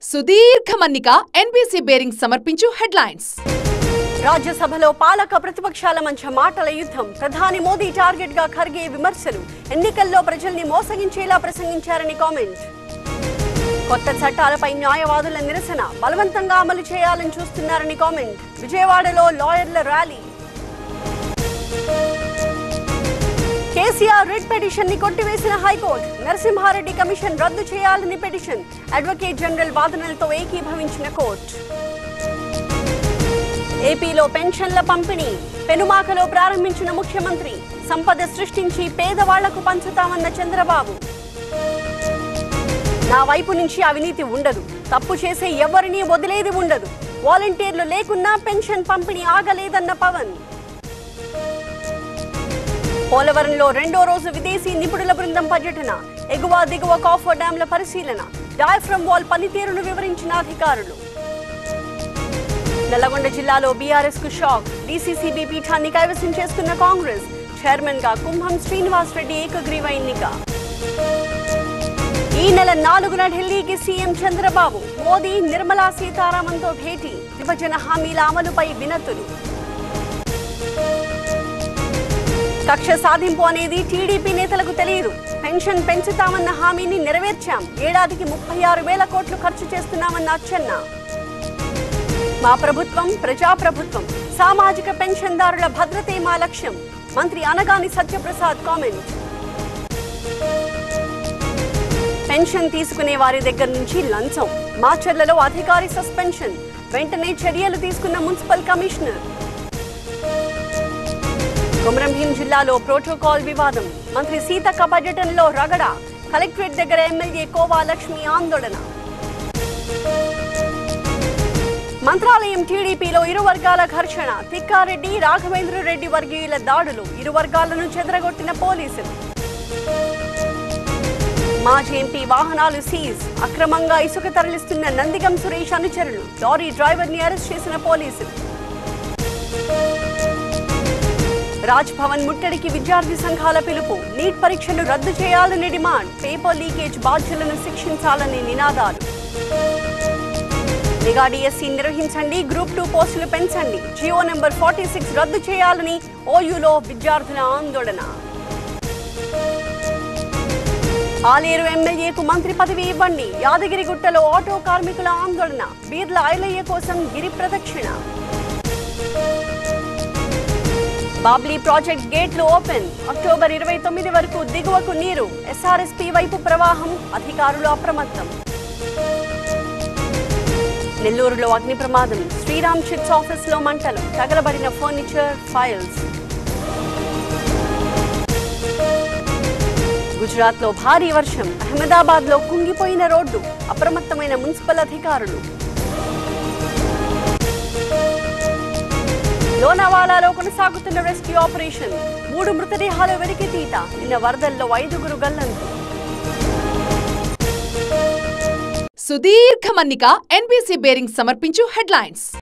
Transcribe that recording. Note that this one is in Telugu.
సుదీర్ఘ మన్నిక ఎన్బీసీ బేరింగ్ సమర్పించు హెడ్లైన్స్ రాజ్యసభలో పాలక ప్రతిపక్షాల మధ్య మాటల యుద్ధం ప్రధాని మోదీ టార్గెట్ గా ఖర్గే విమర్శలు ఎన్నికల్లో ప్రజల్ని మోసగించేలా ప్రసంగించారని కామెంట్ కొత్త చట్టాలపై న్యాయవాదుల నిరసన బలవంతంగా అమలు చేయాలని చూస్తున్నారని కామెంట్ విజయవాడలో లాయర్ల ర్యాలీ కేసీఆర్ రిట్ పిటిషన్ ని కొట్టివేసిన హైకోర్టు నరసింహారెడ్డి కమిషన్ రద్దు చేయాలని పిటిషన్ అడ్వకేట్ జనరల్ వాదనలతో ఏకీభవించిన కోర్టు ఏపీలో పెన్షన్ల పంపిణీ పెనుమాకలో ప్రారంభించిన ముఖ్యమంత్రి సంపద సృష్టించి పేదవాళ్లకు పంచుతామన్న చంద్రబాబు నా వైపు నుంచి అవినీతి ఉండదు తప్పు చేసే ఎవరిని వదిలేది ఉండదు వాలంటీర్లు లేకున్నా పెన్షన్ పంపిణీ ఆగలేదన్న పవన్ పోలవరంలో రెండో రోజు విదేశీ నిపుణుల బృందం పర్యటన ఎగువ దిగువ కాఫర్ డ్యాంల పరిశీలన డయాఫ్రమ్ వాల్ పనితీరును వివరించిన అధికారులు నల్లగొండ జిల్లాలో బీఆర్ఎస్ కు షాక్ డీసీసీబీ పీఠాన్ని కైవసం చేసుకున్న కాంగ్రెస్ చైర్మన్ గా కుంభం శ్రీనివాస్ రెడ్డి ఏకగ్రీవ ఎన్నిక ఈ నెల నాలుగున ఢిల్లీకి సీఎం చంద్రబాబు మోదీ నిర్మలా సీతారామన్తో భేటీ విభజన హామీల అమలుపై వినతులు కక్ష సాధింపు అనేది టీడీపీ నేతలకు తెలియదు పెన్షన్ పెంచుతామన్న హామీని నెరవేర్చాం ఏడాదికి ముప్పై ఆరు వేల కోట్లు ఖర్చు చేస్తున్నామన్న అచ్చెన్న మా ప్రభుత్వం ప్రజాప్రభుత్వం సామాజిక పెన్షన్దారుల భద్రతే మా లక్ష్యం మంత్రి అనగాని సత్యప్రసాద్ కామెంట్ పెన్షన్ తీసుకునే వారి దగ్గర నుంచి లంచం మాచర్లలో అధికారి సస్పెన్షన్ వెంటనే చర్యలు తీసుకున్న మున్సిపల్ కమిషనర్ కొమరంభీం జిల్లాలో ప్రోటోకాల్ వివాదం మంత్రి సీతక్క పర్యటనలో రగడ కలెక్టరేట్ దగ్గర ఎమ్మెల్యే కోవా లక్ష్మి ఆందోళన మంత్రాలయం టీడీపీలో ఇరు వర్గాల ఘర్షణ తిక్కారెడ్డి రాఘవేంద్ర రెడ్డి వర్గీయుల దాడులు ఇరు వర్గాలను చెదరగొట్టిన పోలీసులు మాజీ ఎంపీ వాహనాలు సీజ్ అక్రమంగా ఇసుక తరలిస్తున్న నందిగం సురేష్ అనుచరులు లారీ డ్రైవర్ ని అరెస్ట్ చేసిన పోలీసులు రాజ్ భవన్ ముట్టడికి విద్యార్థి సంఘాల పిలుపు నీట్ పరీక్షలు రద్దు చేయాలని డిమాండ్ పేపర్ లీకేజ్ బాధ్యులను శిక్షించాలని నినాదాలు నిఘా డిఎస్సి నిర్వహించండి గ్రూప్ టూ పోస్టులు పెంచండి జియో నెంబర్ ఫార్టీ సిక్స్ రద్దు చేయాలని ఓయూలో విద్యార్థుల ఆందోళన ఆలేరు ఎమ్మెల్యేకు మంత్రి పదవి ఇవ్వండి యాదగిరిగుట్టలో ఆటో కార్మికుల ఆందోళన బీర్ల ఐలయ్య కోసం గిరి ప్రదక్షిణ బాబ్లీ ప్రాజెక్ట్ గేట్లు ఓపెన్ అక్టోబర్ ఇరవై తొమ్మిది వరకు దిగువకు నీరు ఎస్ఆర్ఎస్పీ వైపు ప్రవాహం అధికారులు అప్రమత్తం నెల్లూరులో అగ్ని ప్రమాదం శ్రీరామ్ చిట్స్ ఆఫీస్ లో మంటలు తగలబడిన ఫర్నిచర్ ఫైల్స్ గుజరాత్ లో భారీ వర్షం అహ్మదాబాద్ లో కుంగిపోయిన రోడ్డు అప్రమత్తమైన మున్సిపల్ అధికారులు లోనావాలాలో కొనసాగుతున్న రెస్క్యూ ఆపరేషన్ మూడు మృతదేహాలు వెలికి తీత నిన్న వరదల్లో ఐదుగురు గల్లంతు సుదీర్ఘ మన్నిక ఎన్బీసీ బేరింగ్ సమర్పించు హెడ్లైన్స్